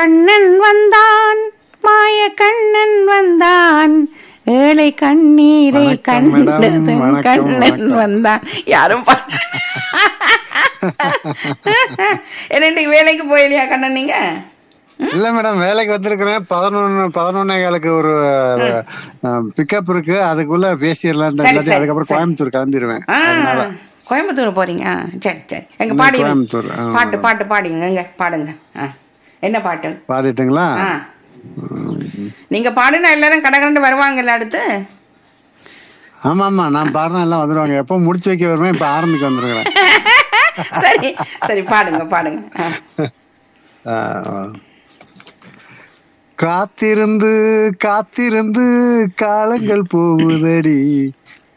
கண்ணன் வந்தான் மாய கண்ணன் வந்தான் ஏழை கண்ணீரை வணக்கம் மேடம், கண்டதும் வணக்கம், கண்ணன் வணக்கம். வந்தான் யாரும் பா- என்ன இன்னைக்கு வேலைக்கு போயிலையா கண்ணன் நீங்க இல்ல மேடம் வேலைக்கு வந்திருக்கிறேன் பதினொன்னு பதினொன்னே காலுக்கு ஒரு பிக்கப் இருக்கு அதுக்குள்ள பேசிடலான்ட்டு சரி, இல்லாட்டி சரி, அதுக்கப்புறம் சரி. கோயம்புத்தூர் கிளம்பிடுவேன் ஆ, அதனால கோயம்புத்தூர் போறீங்க ஆ, சரி சரி எங்க இன்னும் பாடி கோயம்புத்தூர், ஆ. பாட்டு பாட்டு பாடுங்க எங்க பாடுங்க ஆ. என்ன பாட்டு பாடிட்டுங்களா ஆ நீங்க பாடுனா எல்லாரும் கடகண்டு வருவாங்கல்ல அடுத்து ஆமா ஆமா நான் பாடினா எல்லாம் வந்துருவாங்க எப்போ முடிச்சு வைக்க வருவேன் இப்ப ஆரம்பிக்க வந்துருக்கிறேன் சரி சரி பாடுங்க பாடுங்க ஆ. ஆ. காத்திருந்து காத்திருந்து காலங்கள் போகுதடி